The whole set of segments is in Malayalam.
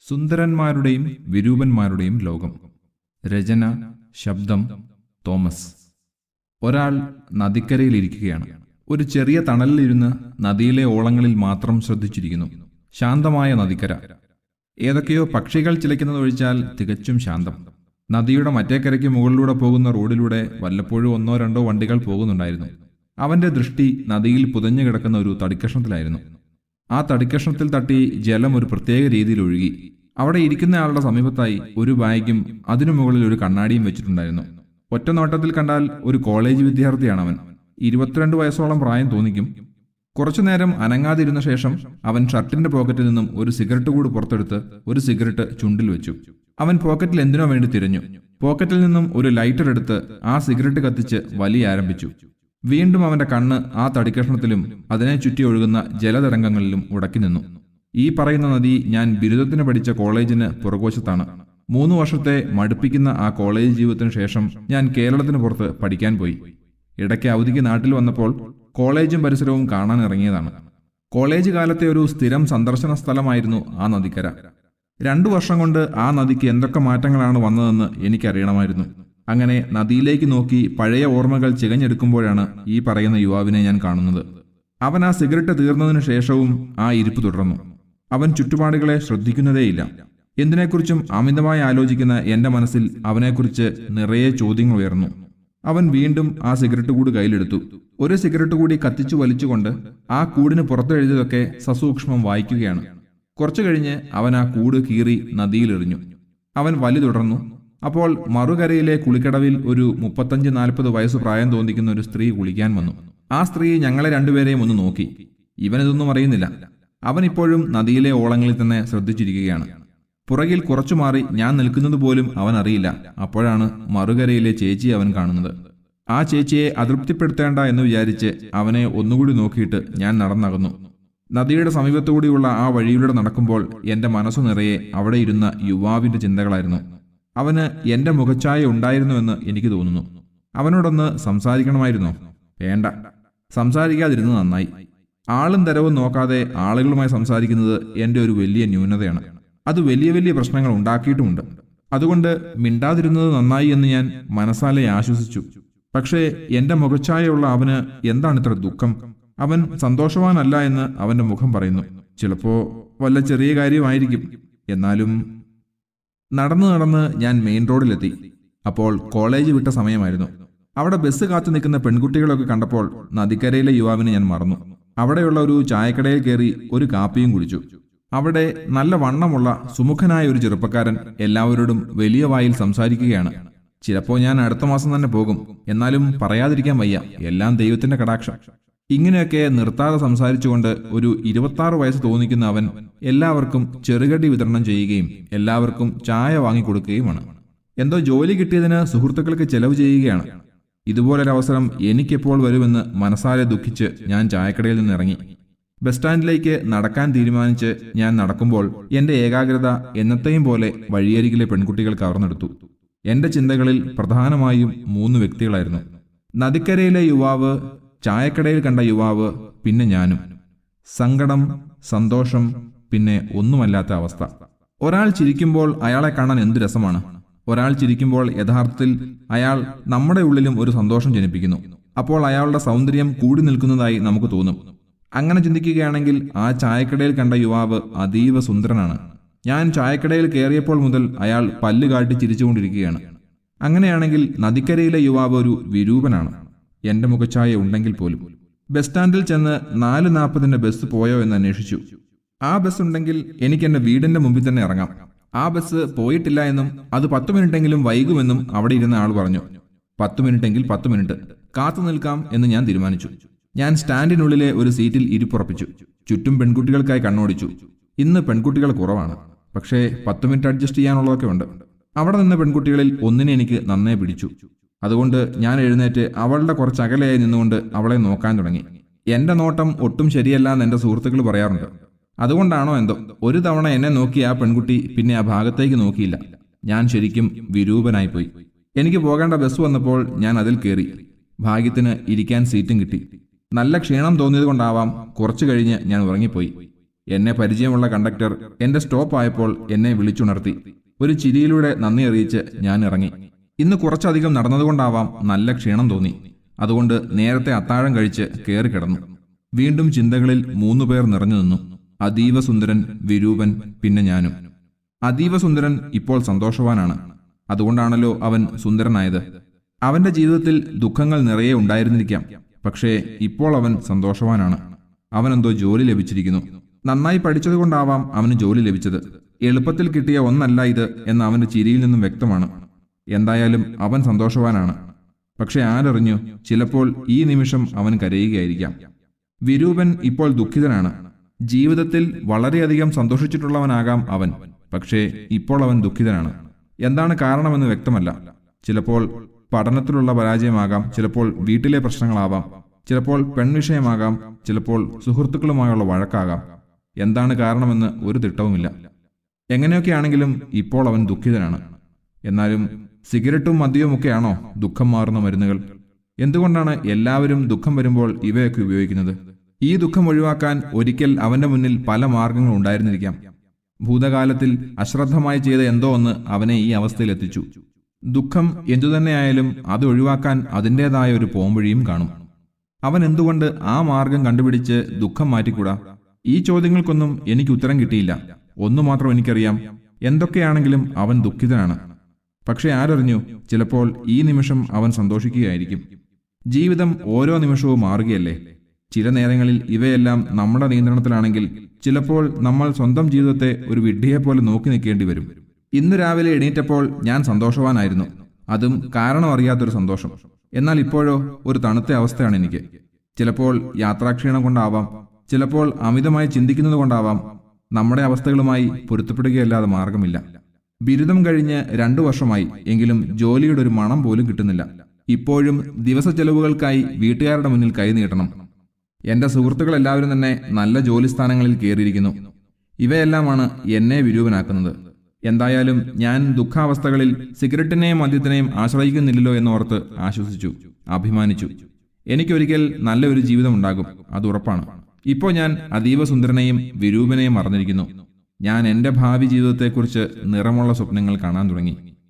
സുന്ദരന്മാരുടെയും വിരൂപന്മാരുടെയും ലോകം രചന ശബ്ദം തോമസ് ഒരാൾ നദിക്കരയിലിരിക്കുകയാണ് ഒരു ചെറിയ തണലിലിരുന്ന് നദിയിലെ ഓളങ്ങളിൽ മാത്രം ശ്രദ്ധിച്ചിരിക്കുന്നു ശാന്തമായ നദിക്കര ഏതൊക്കെയോ പക്ഷികൾ ചിലയ്ക്കുന്നതൊഴിച്ചാൽ തികച്ചും ശാന്തം നദിയുടെ മറ്റേ കരയ്ക്ക് മുകളിലൂടെ പോകുന്ന റോഡിലൂടെ വല്ലപ്പോഴും ഒന്നോ രണ്ടോ വണ്ടികൾ പോകുന്നുണ്ടായിരുന്നു അവന്റെ ദൃഷ്ടി നദിയിൽ പുതഞ്ഞു കിടക്കുന്ന ഒരു തടിക്കഷ്ണത്തിലായിരുന്നു ആ തടിക്കഷ്ണത്തിൽ തട്ടി ജലം ഒരു പ്രത്യേക രീതിയിൽ ഒഴുകി അവിടെ ഇരിക്കുന്നയാളുടെ സമീപത്തായി ഒരു ബാഗും അതിനു മുകളിൽ ഒരു കണ്ണാടിയും വെച്ചിട്ടുണ്ടായിരുന്നു ഒറ്റ നോട്ടത്തിൽ കണ്ടാൽ ഒരു കോളേജ് വിദ്യാർത്ഥിയാണ് അവൻ ഇരുപത്തിരണ്ട് വയസ്സോളം പ്രായം തോന്നിക്കും കുറച്ചുനേരം അനങ്ങാതിരുന്ന ശേഷം അവൻ ഷർട്ടിന്റെ പോക്കറ്റിൽ നിന്നും ഒരു സിഗരറ്റ് കൂടി പുറത്തെടുത്ത് ഒരു സിഗരറ്റ് ചുണ്ടിൽ വെച്ചു അവൻ പോക്കറ്റിൽ എന്തിനോ വേണ്ടി തിരഞ്ഞു പോക്കറ്റിൽ നിന്നും ഒരു ലൈറ്റർ എടുത്ത് ആ സിഗരറ്റ് കത്തിച്ച് വലിയ ആരംഭിച്ചു വീണ്ടും അവന്റെ കണ്ണ് ആ തടിക്കഷ്ണത്തിലും അതിനെ ചുറ്റി ഒഴുകുന്ന ജലതരംഗങ്ങളിലും ഉടക്കി നിന്നു ഈ പറയുന്ന നദി ഞാൻ ബിരുദത്തിന് പഠിച്ച കോളേജിന് പുറകുവശത്താണ് മൂന്ന് വർഷത്തെ മടുപ്പിക്കുന്ന ആ കോളേജ് ജീവിതത്തിനു ശേഷം ഞാൻ കേരളത്തിന് പുറത്ത് പഠിക്കാൻ പോയി ഇടയ്ക്ക് അവധിക്ക് നാട്ടിൽ വന്നപ്പോൾ കോളേജും പരിസരവും കാണാൻ ഇറങ്ങിയതാണ് കോളേജ് കാലത്തെ ഒരു സ്ഥിരം സന്ദർശന സ്ഥലമായിരുന്നു ആ നദിക്കര രണ്ടു വർഷം കൊണ്ട് ആ നദിക്ക് എന്തൊക്കെ മാറ്റങ്ങളാണ് വന്നതെന്ന് എനിക്കറിയണമായിരുന്നു അങ്ങനെ നദിയിലേക്ക് നോക്കി പഴയ ഓർമ്മകൾ ചികഞ്ഞെടുക്കുമ്പോഴാണ് ഈ പറയുന്ന യുവാവിനെ ഞാൻ കാണുന്നത് അവൻ ആ സിഗരറ്റ് തീർന്നതിനു ശേഷവും ആ ഇരിപ്പ് തുടർന്നു അവൻ ചുറ്റുപാടുകളെ ശ്രദ്ധിക്കുന്നതേയില്ല എന്തിനെക്കുറിച്ചും അമിതമായി ആലോചിക്കുന്ന എന്റെ മനസ്സിൽ അവനെക്കുറിച്ച് നിറയെ ചോദ്യങ്ങൾ ഉയർന്നു അവൻ വീണ്ടും ആ സിഗരറ്റ് കൂട് കയ്യിലെടുത്തു ഒരു സിഗരറ്റ് കൂടി കത്തിച്ചു വലിച്ചുകൊണ്ട് ആ കൂടിന് പുറത്തെഴുതിയതൊക്കെ സസൂക്ഷ്മം വായിക്കുകയാണ് കുറച്ചു കഴിഞ്ഞ് അവൻ ആ കൂട് കീറി നദിയിലെറിഞ്ഞു അവൻ വലി തുടർന്നു അപ്പോൾ മറുകരയിലെ കുളിക്കടവിൽ ഒരു മുപ്പത്തഞ്ച് നാൽപ്പത് വയസ്സ് പ്രായം തോന്നിക്കുന്ന ഒരു സ്ത്രീ കുളിക്കാൻ വന്നു ആ സ്ത്രീ ഞങ്ങളെ രണ്ടുപേരെയും ഒന്ന് നോക്കി ഇവനിതൊന്നും അറിയുന്നില്ല അവൻ ഇപ്പോഴും നദിയിലെ ഓളങ്ങളിൽ തന്നെ ശ്രദ്ധിച്ചിരിക്കുകയാണ് പുറകിൽ കുറച്ചു മാറി ഞാൻ നിൽക്കുന്നത് പോലും അവൻ അറിയില്ല അപ്പോഴാണ് മറുകരയിലെ ചേച്ചി അവൻ കാണുന്നത് ആ ചേച്ചിയെ അതൃപ്തിപ്പെടുത്തേണ്ട എന്ന് വിചാരിച്ച് അവനെ ഒന്നുകൂടി നോക്കിയിട്ട് ഞാൻ നടന്നകന്നു നദിയുടെ സമീപത്തുകൂടിയുള്ള ആ വഴിയിലൂടെ നടക്കുമ്പോൾ എന്റെ മനസ്സു നിറയെ അവിടെ ഇരുന്ന യുവാവിന്റെ ചിന്തകളായിരുന്നു അവന് എന്റെ മുഖച്ഛായ ഉണ്ടായിരുന്നുവെന്ന് എനിക്ക് തോന്നുന്നു അവനോടൊന്ന് സംസാരിക്കണമായിരുന്നോ വേണ്ട സംസാരിക്കാതിരുന്നത് നന്നായി ആളും തരവും നോക്കാതെ ആളുകളുമായി സംസാരിക്കുന്നത് എന്റെ ഒരു വലിയ ന്യൂനതയാണ് അത് വലിയ വലിയ പ്രശ്നങ്ങൾ ഉണ്ടാക്കിയിട്ടുമുണ്ട് അതുകൊണ്ട് മിണ്ടാതിരുന്നത് നന്നായി എന്ന് ഞാൻ മനസ്സാലെ ആശ്വസിച്ചു പക്ഷേ എന്റെ മുഖച്ഛായയുള്ള അവന് എന്താണ് ഇത്ര ദുഃഖം അവൻ സന്തോഷവാനല്ല എന്ന് അവന്റെ മുഖം പറയുന്നു ചിലപ്പോ വല്ല ചെറിയ കാര്യമായിരിക്കും എന്നാലും നടന്നു നടന്ന് ഞാൻ മെയിൻ റോഡിലെത്തി അപ്പോൾ കോളേജ് വിട്ട സമയമായിരുന്നു അവിടെ ബസ് കാത്തു നിൽക്കുന്ന പെൺകുട്ടികളൊക്കെ കണ്ടപ്പോൾ നദിക്കരയിലെ യുവാവിനെ ഞാൻ മറന്നു അവിടെയുള്ള ഒരു ചായക്കടയിൽ കയറി ഒരു കാപ്പിയും കുടിച്ചു അവിടെ നല്ല വണ്ണമുള്ള സുമുഖനായ ഒരു ചെറുപ്പക്കാരൻ എല്ലാവരോടും വലിയ വായിൽ സംസാരിക്കുകയാണ് ചിലപ്പോൾ ഞാൻ അടുത്ത മാസം തന്നെ പോകും എന്നാലും പറയാതിരിക്കാൻ വയ്യ എല്ലാം ദൈവത്തിന്റെ കടാക്ഷം ഇങ്ങനെയൊക്കെ നിർത്താതെ സംസാരിച്ചുകൊണ്ട് ഒരു ഇരുപത്താറ് വയസ്സ് തോന്നിക്കുന്ന അവൻ എല്ലാവർക്കും ചെറുകടി വിതരണം ചെയ്യുകയും എല്ലാവർക്കും ചായ വാങ്ങിക്കൊടുക്കുകയുമാണ് എന്തോ ജോലി കിട്ടിയതിന് സുഹൃത്തുക്കൾക്ക് ചെലവ് ചെയ്യുകയാണ് ഇതുപോലൊരവസരം എനിക്കെപ്പോൾ വരുമെന്ന് മനസ്സാലെ ദുഃഖിച്ച് ഞാൻ ചായക്കടയിൽ നിന്ന് ഇറങ്ങി ബസ് സ്റ്റാൻഡിലേക്ക് നടക്കാൻ തീരുമാനിച്ച് ഞാൻ നടക്കുമ്പോൾ എന്റെ ഏകാഗ്രത എന്നത്തെയും പോലെ വഴിയരികിലെ പെൺകുട്ടികൾ കവർന്നെടുത്തു എന്റെ ചിന്തകളിൽ പ്രധാനമായും മൂന്ന് വ്യക്തികളായിരുന്നു നദിക്കരയിലെ യുവാവ് ചായക്കടയിൽ കണ്ട യുവാവ് പിന്നെ ഞാനും സങ്കടം സന്തോഷം പിന്നെ ഒന്നുമല്ലാത്ത അവസ്ഥ ഒരാൾ ചിരിക്കുമ്പോൾ അയാളെ കാണാൻ എന്ത് രസമാണ് ഒരാൾ ചിരിക്കുമ്പോൾ യഥാർത്ഥത്തിൽ അയാൾ നമ്മുടെ ഉള്ളിലും ഒരു സന്തോഷം ജനിപ്പിക്കുന്നു അപ്പോൾ അയാളുടെ സൗന്ദര്യം കൂടി നിൽക്കുന്നതായി നമുക്ക് തോന്നും അങ്ങനെ ചിന്തിക്കുകയാണെങ്കിൽ ആ ചായക്കടയിൽ കണ്ട യുവാവ് അതീവ സുന്ദരനാണ് ഞാൻ ചായക്കടയിൽ കയറിയപ്പോൾ മുതൽ അയാൾ പല്ല് കാട്ടി ചിരിച്ചുകൊണ്ടിരിക്കുകയാണ് അങ്ങനെയാണെങ്കിൽ നദിക്കരയിലെ യുവാവ് ഒരു വിരൂപനാണ് എന്റെ മുഖച്ഛായ ഉണ്ടെങ്കിൽ പോലും ബസ് സ്റ്റാൻഡിൽ ചെന്ന് നാല് നാൽപ്പതിന്റെ ബസ് പോയോ എന്ന് അന്വേഷിച്ചു ആ ബസ് ഉണ്ടെങ്കിൽ എനിക്ക് എന്റെ വീടിന്റെ മുമ്പിൽ തന്നെ ഇറങ്ങാം ആ ബസ് പോയിട്ടില്ല എന്നും അത് പത്ത് മിനിറ്റെങ്കിലും വൈകുമെന്നും അവിടെ ഇരുന്ന ആൾ പറഞ്ഞു പത്ത് മിനിറ്റെങ്കിൽ പത്ത് മിനിറ്റ് കാത്തു നിൽക്കാം എന്ന് ഞാൻ തീരുമാനിച്ചു ഞാൻ സ്റ്റാൻഡിനുള്ളിലെ ഒരു സീറ്റിൽ ഇരിപ്പുറപ്പിച്ചു ചുറ്റും പെൺകുട്ടികൾക്കായി കണ്ണോടിച്ചു ഇന്ന് പെൺകുട്ടികൾ കുറവാണ് പക്ഷേ പത്ത് മിനിറ്റ് അഡ്ജസ്റ്റ് ചെയ്യാനുള്ളതൊക്കെ ഉണ്ട് അവിടെ നിന്ന പെൺകുട്ടികളിൽ ഒന്നിനെ എനിക്ക് നന്നേ പിടിച്ചു അതുകൊണ്ട് ഞാൻ എഴുന്നേറ്റ് അവളുടെ കുറച്ച് അകലെയായി നിന്നുകൊണ്ട് അവളെ നോക്കാൻ തുടങ്ങി എന്റെ നോട്ടം ഒട്ടും ശരിയല്ല എന്ന് എന്റെ സുഹൃത്തുക്കൾ പറയാറുണ്ട് അതുകൊണ്ടാണോ എന്തോ ഒരു തവണ എന്നെ നോക്കി ആ പെൺകുട്ടി പിന്നെ ആ ഭാഗത്തേക്ക് നോക്കിയില്ല ഞാൻ ശരിക്കും വിരൂപനായിപ്പോയി എനിക്ക് പോകേണ്ട ബസ് വന്നപ്പോൾ ഞാൻ അതിൽ കയറി ഭാഗ്യത്തിന് ഇരിക്കാൻ സീറ്റും കിട്ടി നല്ല ക്ഷീണം തോന്നിയത് കൊണ്ടാവാം കുറച്ചു കഴിഞ്ഞ് ഞാൻ ഉറങ്ങിപ്പോയി എന്നെ പരിചയമുള്ള കണ്ടക്ടർ എന്റെ സ്റ്റോപ്പ് ആയപ്പോൾ എന്നെ വിളിച്ചുണർത്തി ഒരു ചിരിയിലൂടെ നന്ദി അറിയിച്ച് ഞാൻ ഇറങ്ങി ഇന്ന് കുറച്ചധികം നടന്നതുകൊണ്ടാവാം നല്ല ക്ഷീണം തോന്നി അതുകൊണ്ട് നേരത്തെ അത്താഴം കഴിച്ച് കയറി കിടന്നു വീണ്ടും ചിന്തകളിൽ മൂന്നു പേർ നിറഞ്ഞു നിന്നു അതീവ സുന്ദരൻ വിരൂപൻ പിന്നെ ഞാനും അതീവ സുന്ദരൻ ഇപ്പോൾ സന്തോഷവാനാണ് അതുകൊണ്ടാണല്ലോ അവൻ സുന്ദരനായത് അവന്റെ ജീവിതത്തിൽ ദുഃഖങ്ങൾ നിറയെ ഉണ്ടായിരുന്നിരിക്കാം പക്ഷേ ഇപ്പോൾ അവൻ സന്തോഷവാനാണ് അവനെന്തോ ജോലി ലഭിച്ചിരിക്കുന്നു നന്നായി പഠിച്ചതുകൊണ്ടാവാം അവന് ജോലി ലഭിച്ചത് എളുപ്പത്തിൽ കിട്ടിയ ഒന്നല്ല ഇത് എന്ന് അവന്റെ ചിരിയിൽ നിന്നും വ്യക്തമാണ് എന്തായാലും അവൻ സന്തോഷവാനാണ് പക്ഷെ ആരറിഞ്ഞു ചിലപ്പോൾ ഈ നിമിഷം അവൻ കരയുകയായിരിക്കാം വിരൂപൻ ഇപ്പോൾ ദുഃഖിതനാണ് ജീവിതത്തിൽ വളരെയധികം സന്തോഷിച്ചിട്ടുള്ളവനാകാം അവൻ പക്ഷേ ഇപ്പോൾ അവൻ ദുഃഖിതനാണ് എന്താണ് കാരണമെന്ന് വ്യക്തമല്ല ചിലപ്പോൾ പഠനത്തിലുള്ള പരാജയമാകാം ചിലപ്പോൾ വീട്ടിലെ പ്രശ്നങ്ങളാവാം ചിലപ്പോൾ പെൺവിഷയമാകാം ചിലപ്പോൾ സുഹൃത്തുക്കളുമായുള്ള വഴക്കാകാം എന്താണ് കാരണമെന്ന് ഒരു തിട്ടവുമില്ല എങ്ങനെയൊക്കെ ആണെങ്കിലും ഇപ്പോൾ അവൻ ദുഃഖിതനാണ് എന്നാലും സിഗരറ്റും മദ്യവുമൊക്കെയാണോ ദുഃഖം മാറുന്ന മരുന്നുകൾ എന്തുകൊണ്ടാണ് എല്ലാവരും ദുഃഖം വരുമ്പോൾ ഇവയൊക്കെ ഉപയോഗിക്കുന്നത് ഈ ദുഃഖം ഒഴിവാക്കാൻ ഒരിക്കൽ അവന്റെ മുന്നിൽ പല മാർഗങ്ങൾ ഉണ്ടായിരുന്നിരിക്കാം ഭൂതകാലത്തിൽ അശ്രദ്ധമായി ചെയ്ത എന്തോ ഒന്ന് അവനെ ഈ അവസ്ഥയിലെത്തിച്ചു ദുഃഖം എന്തുതന്നെയായാലും അത് ഒഴിവാക്കാൻ അതിൻ്റെതായ ഒരു പോംവഴിയും കാണും അവൻ എന്തുകൊണ്ട് ആ മാർഗം കണ്ടുപിടിച്ച് ദുഃഖം മാറ്റിക്കൂടാ ഈ ചോദ്യങ്ങൾക്കൊന്നും എനിക്ക് ഉത്തരം കിട്ടിയില്ല ഒന്നു മാത്രം എനിക്കറിയാം എന്തൊക്കെയാണെങ്കിലും അവൻ ദുഃഖിതനാണ് പക്ഷെ ആരറിഞ്ഞു ചിലപ്പോൾ ഈ നിമിഷം അവൻ സന്തോഷിക്കുകയായിരിക്കും ജീവിതം ഓരോ നിമിഷവും മാറുകയല്ലേ ചില നേരങ്ങളിൽ ഇവയെല്ലാം നമ്മുടെ നിയന്ത്രണത്തിലാണെങ്കിൽ ചിലപ്പോൾ നമ്മൾ സ്വന്തം ജീവിതത്തെ ഒരു വിഡ്ഢിയെപ്പോലെ നോക്കി നിൽക്കേണ്ടി വരും ഇന്ന് രാവിലെ എണീറ്റപ്പോൾ ഞാൻ സന്തോഷവാനായിരുന്നു അതും കാരണം അറിയാത്തൊരു സന്തോഷം എന്നാൽ ഇപ്പോഴോ ഒരു തണുത്ത അവസ്ഥയാണ് എനിക്ക് ചിലപ്പോൾ യാത്രാക്ഷീണം കൊണ്ടാവാം ചിലപ്പോൾ അമിതമായി ചിന്തിക്കുന്നത് കൊണ്ടാവാം നമ്മുടെ അവസ്ഥകളുമായി പൊരുത്തപ്പെടുകയല്ലാതെ മാർഗമില്ല ബിരുദം കഴിഞ്ഞ് രണ്ടു വർഷമായി എങ്കിലും ജോലിയുടെ ഒരു മണം പോലും കിട്ടുന്നില്ല ഇപ്പോഴും ദിവസ ചെലവുകൾക്കായി വീട്ടുകാരുടെ മുന്നിൽ കൈ നീട്ടണം എന്റെ സുഹൃത്തുക്കൾ എല്ലാവരും തന്നെ നല്ല ജോലി സ്ഥാനങ്ങളിൽ കയറിയിരിക്കുന്നു ഇവയെല്ലാമാണ് എന്നെ വിരൂപനാക്കുന്നത് എന്തായാലും ഞാൻ ദുഃഖാവസ്ഥകളിൽ സിഗരറ്റിനെയും മദ്യത്തിനെയും ആശ്രയിക്കുന്നില്ലല്ലോ എന്നോർത്ത് ആശ്വസിച്ചു അഭിമാനിച്ചു എനിക്കൊരിക്കൽ നല്ലൊരു ജീവിതം ഉണ്ടാകും അത് ഉറപ്പാണ് ഇപ്പോൾ ഞാൻ അതീവ സുന്ദരനെയും വിരൂപനെയും മറന്നിരിക്കുന്നു ഞാൻ എന്റെ ഭാവി ജീവിതത്തെക്കുറിച്ച് നിറമുള്ള സ്വപ്നങ്ങൾ കാണാൻ തുടങ്ങി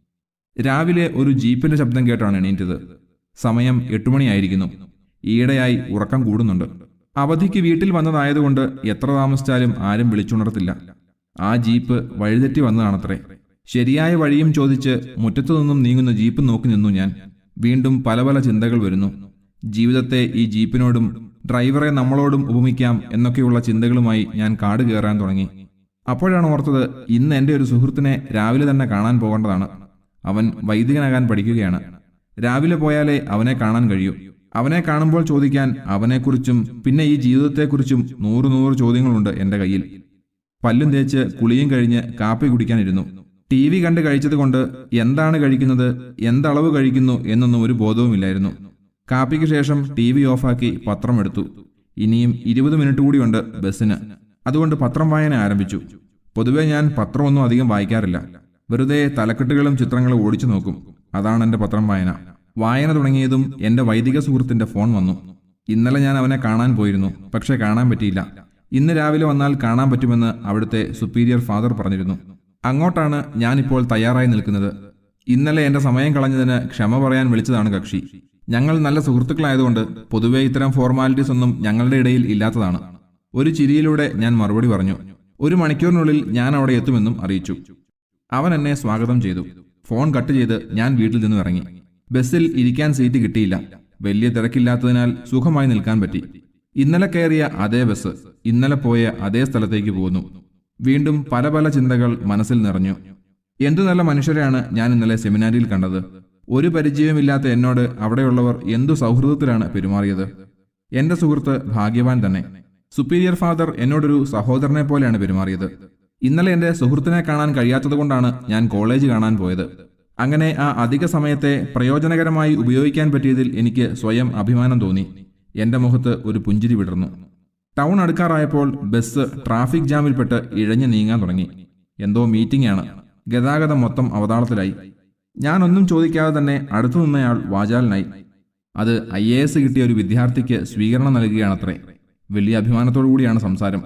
രാവിലെ ഒരു ജീപ്പിന്റെ ശബ്ദം കേട്ടാണ് എണീറ്റത് സമയം എട്ടുമണിയായിരിക്കുന്നു ഈയിടെയായി ഉറക്കം കൂടുന്നുണ്ട് അവധിക്ക് വീട്ടിൽ വന്നതായതുകൊണ്ട് എത്ര താമസിച്ചാലും ആരും വിളിച്ചുണർത്തില്ല ആ ജീപ്പ് വഴിതെറ്റി വന്നതാണത്രേ ശരിയായ വഴിയും ചോദിച്ച് മുറ്റത്തു നിന്നും നീങ്ങുന്ന ജീപ്പ് നോക്കി നിന്നു ഞാൻ വീണ്ടും പല പല ചിന്തകൾ വരുന്നു ജീവിതത്തെ ഈ ജീപ്പിനോടും ഡ്രൈവറെ നമ്മളോടും ഉപമിക്കാം എന്നൊക്കെയുള്ള ചിന്തകളുമായി ഞാൻ കാട് കയറാൻ തുടങ്ങി അപ്പോഴാണ് ഓർത്തത് ഇന്ന് എന്റെ ഒരു സുഹൃത്തിനെ രാവിലെ തന്നെ കാണാൻ പോകേണ്ടതാണ് അവൻ വൈദികനാകാൻ പഠിക്കുകയാണ് രാവിലെ പോയാലേ അവനെ കാണാൻ കഴിയൂ അവനെ കാണുമ്പോൾ ചോദിക്കാൻ അവനെക്കുറിച്ചും പിന്നെ ഈ ജീവിതത്തെക്കുറിച്ചും നൂറ് നൂറ് ചോദ്യങ്ങളുണ്ട് എന്റെ കയ്യിൽ പല്ലും തേച്ച് കുളിയും കഴിഞ്ഞ് കാപ്പി കുടിക്കാനിരുന്നു ടി വി കണ്ട് കഴിച്ചതുകൊണ്ട് എന്താണ് കഴിക്കുന്നത് എന്തളവ് കഴിക്കുന്നു എന്നൊന്നും ഒരു ബോധവുമില്ലായിരുന്നു കാപ്പിക്ക് ശേഷം ടി വി ഓഫാക്കി പത്രം എടുത്തു ഇനിയും ഇരുപത് മിനിറ്റ് കൂടിയുണ്ട് ബസ്സിന് അതുകൊണ്ട് പത്രം വായന ആരംഭിച്ചു പൊതുവെ ഞാൻ പത്രമൊന്നും അധികം വായിക്കാറില്ല വെറുതെ തലക്കെട്ടുകളും ചിത്രങ്ങളും ഓടിച്ചു നോക്കും അതാണ് എന്റെ പത്രം വായന വായന തുടങ്ങിയതും എന്റെ വൈദിക സുഹൃത്തിന്റെ ഫോൺ വന്നു ഇന്നലെ ഞാൻ അവനെ കാണാൻ പോയിരുന്നു പക്ഷെ കാണാൻ പറ്റിയില്ല ഇന്ന് രാവിലെ വന്നാൽ കാണാൻ പറ്റുമെന്ന് അവിടുത്തെ സുപ്പീരിയർ ഫാദർ പറഞ്ഞിരുന്നു അങ്ങോട്ടാണ് ഞാനിപ്പോൾ തയ്യാറായി നിൽക്കുന്നത് ഇന്നലെ എന്റെ സമയം കളഞ്ഞതിന് ക്ഷമ പറയാൻ വിളിച്ചതാണ് കക്ഷി ഞങ്ങൾ നല്ല സുഹൃത്തുക്കളായതുകൊണ്ട് പൊതുവെ ഇത്തരം ഫോർമാലിറ്റീസ് ഒന്നും ഞങ്ങളുടെ ഇടയിൽ ഇല്ലാത്തതാണ് ഒരു ചിരിയിലൂടെ ഞാൻ മറുപടി പറഞ്ഞു ഒരു മണിക്കൂറിനുള്ളിൽ ഞാൻ അവിടെ എത്തുമെന്നും അറിയിച്ചു അവൻ എന്നെ സ്വാഗതം ചെയ്തു ഫോൺ കട്ട് ചെയ്ത് ഞാൻ വീട്ടിൽ നിന്നും ഇറങ്ങി ബസ്സിൽ ഇരിക്കാൻ സീറ്റ് കിട്ടിയില്ല വലിയ തിരക്കില്ലാത്തതിനാൽ സുഖമായി നിൽക്കാൻ പറ്റി ഇന്നലെ കയറിയ അതേ ബസ് ഇന്നലെ പോയ അതേ സ്ഥലത്തേക്ക് പോകുന്നു വീണ്ടും പല പല ചിന്തകൾ മനസ്സിൽ നിറഞ്ഞു എന്തു നല്ല മനുഷ്യരെയാണ് ഞാൻ ഇന്നലെ സെമിനാരിയിൽ കണ്ടത് ഒരു പരിചയവുമില്ലാത്ത എന്നോട് അവിടെയുള്ളവർ എന്തു സൗഹൃദത്തിലാണ് പെരുമാറിയത് എന്റെ സുഹൃത്ത് ഭാഗ്യവാൻ തന്നെ സുപ്പീരിയർ ഫാദർ എന്നോടൊരു സഹോദരനെ പോലെയാണ് പെരുമാറിയത് ഇന്നലെ എന്റെ സുഹൃത്തിനെ കാണാൻ കഴിയാത്തതുകൊണ്ടാണ് ഞാൻ കോളേജ് കാണാൻ പോയത് അങ്ങനെ ആ അധിക സമയത്തെ പ്രയോജനകരമായി ഉപയോഗിക്കാൻ പറ്റിയതിൽ എനിക്ക് സ്വയം അഭിമാനം തോന്നി എന്റെ മുഖത്ത് ഒരു പുഞ്ചിരി വിടർന്നു ടൗൺ അടുക്കാറായപ്പോൾ ബസ് ട്രാഫിക് ജാമിൽപ്പെട്ട് ഇഴഞ്ഞു നീങ്ങാൻ തുടങ്ങി എന്തോ മീറ്റിംഗ് ആണ് ഗതാഗതം മൊത്തം അവതാളത്തിലായി ഞാനൊന്നും ചോദിക്കാതെ തന്നെ അടുത്തു നിന്നയാൾ വാചാലനായി അത് ഐ എ എസ് കിട്ടിയ ഒരു വിദ്യാർത്ഥിക്ക് സ്വീകരണം നൽകുകയാണത്രേ വലിയ അഭിമാനത്തോടു കൂടിയാണ് സംസാരം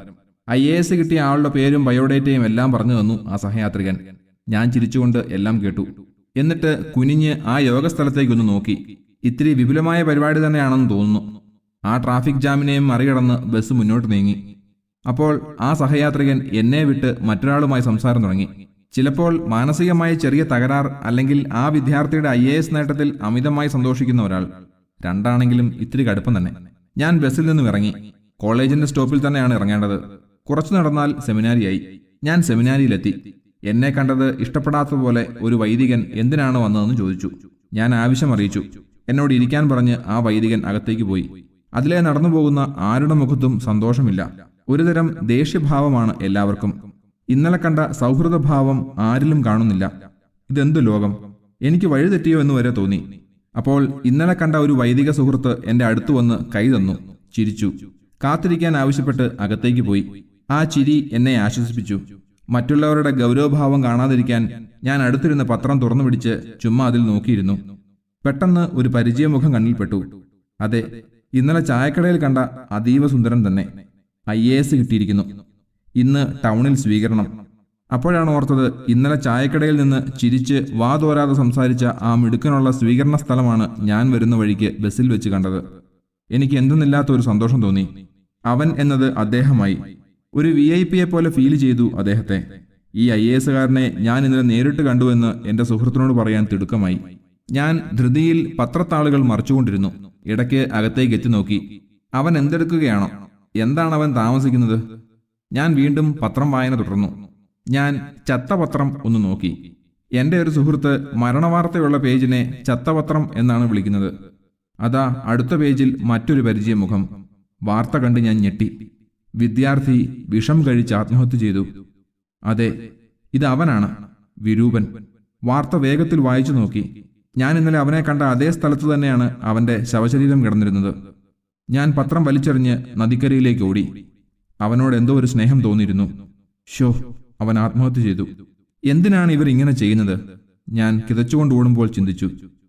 ഐ എ എസ് കിട്ടിയ ആളുടെ പേരും ബയോഡേറ്റയും എല്ലാം പറഞ്ഞു തന്നു ആ സഹയാത്രികൻ ഞാൻ ചിരിച്ചുകൊണ്ട് എല്ലാം കേട്ടു എന്നിട്ട് കുനിഞ്ഞ് ആ യോഗസ്ഥലത്തേക്കൊന്ന് നോക്കി ഇത്തിരി വിപുലമായ പരിപാടി തന്നെയാണെന്ന് തോന്നുന്നു ആ ട്രാഫിക് ജാമിനെയും മറികടന്ന് ബസ് മുന്നോട്ട് നീങ്ങി അപ്പോൾ ആ സഹയാത്രികൻ എന്നെ വിട്ട് മറ്റൊരാളുമായി സംസാരം തുടങ്ങി ചിലപ്പോൾ മാനസികമായ ചെറിയ തകരാർ അല്ലെങ്കിൽ ആ വിദ്യാർത്ഥിയുടെ ഐ എ എസ് നേട്ടത്തിൽ അമിതമായി സന്തോഷിക്കുന്ന ഒരാൾ രണ്ടാണെങ്കിലും ഇത്തിരി കടുപ്പം തന്നെ ഞാൻ ബസ്സിൽ നിന്നും ഇറങ്ങി കോളേജിന്റെ സ്റ്റോപ്പിൽ തന്നെയാണ് ഇറങ്ങേണ്ടത് കുറച്ചു നടന്നാൽ സെമിനാരിയായി ഞാൻ സെമിനാരിയിലെത്തി എന്നെ കണ്ടത് ഇഷ്ടപ്പെടാത്തതുപോലെ ഒരു വൈദികൻ എന്തിനാണ് വന്നതെന്ന് ചോദിച്ചു ഞാൻ ആവശ്യം അറിയിച്ചു എന്നോട് ഇരിക്കാൻ പറഞ്ഞ് ആ വൈദികൻ അകത്തേക്ക് പോയി അതിലെ നടന്നു പോകുന്ന ആരുടെ മുഖത്തും സന്തോഷമില്ല ഒരുതരം ദേഷ്യഭാവമാണ് എല്ലാവർക്കും ഇന്നലെ കണ്ട സൗഹൃദഭാവം ആരിലും കാണുന്നില്ല ഇതെന്തു ലോകം എനിക്ക് വഴിതെറ്റിയോ എന്ന് വരെ തോന്നി അപ്പോൾ ഇന്നലെ കണ്ട ഒരു വൈദിക സുഹൃത്ത് എന്റെ അടുത്തു വന്ന് കൈ തന്നു ചിരിച്ചു കാത്തിരിക്കാൻ ആവശ്യപ്പെട്ട് അകത്തേക്ക് പോയി ആ ചിരി എന്നെ ആശ്വസിപ്പിച്ചു മറ്റുള്ളവരുടെ ഗൗരവഭാവം കാണാതിരിക്കാൻ ഞാൻ അടുത്തിരുന്ന പത്രം തുറന്നു പിടിച്ച് ചുമ്മാ അതിൽ നോക്കിയിരുന്നു പെട്ടെന്ന് ഒരു പരിചയമുഖം കണ്ണിൽപ്പെട്ടു അതെ ഇന്നലെ ചായക്കടയിൽ കണ്ട അതീവ സുന്ദരൻ തന്നെ ഐ എ എസ് കിട്ടിയിരിക്കുന്നു ഇന്ന് ടൗണിൽ സ്വീകരണം അപ്പോഴാണ് ഓർത്തത് ഇന്നലെ ചായക്കടയിൽ നിന്ന് ചിരിച്ച് വാ തോരാതെ സംസാരിച്ച ആ മിടുക്കനുള്ള സ്വീകരണ സ്ഥലമാണ് ഞാൻ വരുന്ന വഴിക്ക് ബസ്സിൽ വെച്ച് കണ്ടത് എനിക്ക് എന്തെന്നില്ലാത്ത ഒരു സന്തോഷം തോന്നി അവൻ എന്നത് അദ്ദേഹമായി ഒരു വി ഐ പിയെ പോലെ ഫീൽ ചെയ്തു അദ്ദേഹത്തെ ഈ ഐ എ എസുകാരനെ ഞാൻ ഇന്നലെ നേരിട്ട് കണ്ടുവെന്ന് എന്റെ സുഹൃത്തിനോട് പറയാൻ തിടുക്കമായി ഞാൻ ധൃതിയിൽ പത്രത്താളുകൾ മറിച്ചുകൊണ്ടിരുന്നു ഇടയ്ക്ക് അകത്തേക്ക് എത്തി നോക്കി അവൻ എന്തെടുക്കുകയാണോ എന്താണ് അവൻ താമസിക്കുന്നത് ഞാൻ വീണ്ടും പത്രം വായന തുടർന്നു ഞാൻ ചത്ത പത്രം ഒന്ന് നോക്കി എന്റെ ഒരു സുഹൃത്ത് മരണവാർത്തയുള്ള പേജിനെ ചത്തപത്രം എന്നാണ് വിളിക്കുന്നത് അതാ അടുത്ത പേജിൽ മറ്റൊരു പരിചയമുഖം വാർത്ത കണ്ട് ഞാൻ ഞെട്ടി വിദ്യാർത്ഥി വിഷം കഴിച്ച് ആത്മഹത്യ ചെയ്തു അതെ ഇത് അവനാണ് വിരൂപൻ വാർത്ത വേഗത്തിൽ വായിച്ചു നോക്കി ഞാൻ ഇന്നലെ അവനെ കണ്ട അതേ സ്ഥലത്ത് തന്നെയാണ് അവന്റെ ശവശരീരം കിടന്നിരുന്നത് ഞാൻ പത്രം വലിച്ചെറിഞ്ഞ് നദിക്കരയിലേക്ക് ഓടി അവനോട് എന്തോ ഒരു സ്നേഹം തോന്നിയിരുന്നു ഷോ അവൻ ആത്മഹത്യ ചെയ്തു എന്തിനാണ് ഇവർ ഇങ്ങനെ ചെയ്യുന്നത് ഞാൻ കിതച്ചുകൊണ്ട് ഓടുമ്പോൾ ചിന്തിച്ചു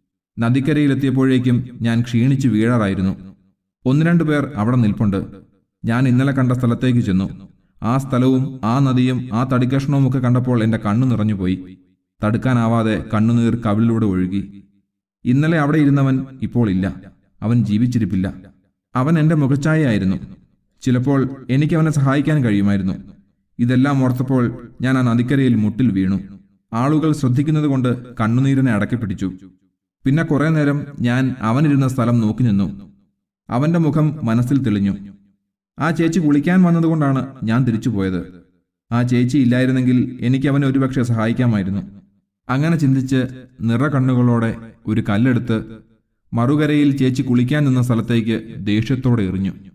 നദിക്കരയിലെത്തിയപ്പോഴേക്കും ഞാൻ ക്ഷീണിച്ച് വീഴാറായിരുന്നു ഒന്ന് രണ്ടു പേർ അവിടെ നിൽപ്പുണ്ട് ഞാൻ ഇന്നലെ കണ്ട സ്ഥലത്തേക്ക് ചെന്നു ആ സ്ഥലവും ആ നദിയും ആ തടിക്കഷ്ണവും ഒക്കെ കണ്ടപ്പോൾ എന്റെ കണ്ണു നിറഞ്ഞുപോയി തടുക്കാനാവാതെ കണ്ണുനീർ കവിളിലൂടെ ഒഴുകി ഇന്നലെ അവിടെ ഇരുന്നവൻ ഇപ്പോൾ ഇല്ല അവൻ ജീവിച്ചിരിപ്പില്ല അവൻ എന്റെ മുഖച്ഛായയായിരുന്നു ചിലപ്പോൾ എനിക്ക് അവനെ സഹായിക്കാൻ കഴിയുമായിരുന്നു ഇതെല്ലാം ഓർത്തപ്പോൾ ഞാൻ ആ നദിക്കരയിൽ മുട്ടിൽ വീണു ആളുകൾ ശ്രദ്ധിക്കുന്നത് കൊണ്ട് കണ്ണുനീരിനെ അടക്കി പിടിച്ചു പിന്നെ കുറെ നേരം ഞാൻ അവനിരുന്ന സ്ഥലം നോക്കി നിന്നു അവന്റെ മുഖം മനസ്സിൽ തെളിഞ്ഞു ആ ചേച്ചി കുളിക്കാൻ വന്നതുകൊണ്ടാണ് ഞാൻ തിരിച്ചു പോയത് ആ ചേച്ചി ഇല്ലായിരുന്നെങ്കിൽ എനിക്ക് അവനെ ഒരുപക്ഷെ സഹായിക്കാമായിരുന്നു അങ്ങനെ ചിന്തിച്ച് നിറ കണ്ണുകളോടെ ഒരു കല്ലെടുത്ത് മറുകരയിൽ ചേച്ചി കുളിക്കാൻ നിന്ന സ്ഥലത്തേക്ക് ദേഷ്യത്തോടെ എറിഞ്ഞു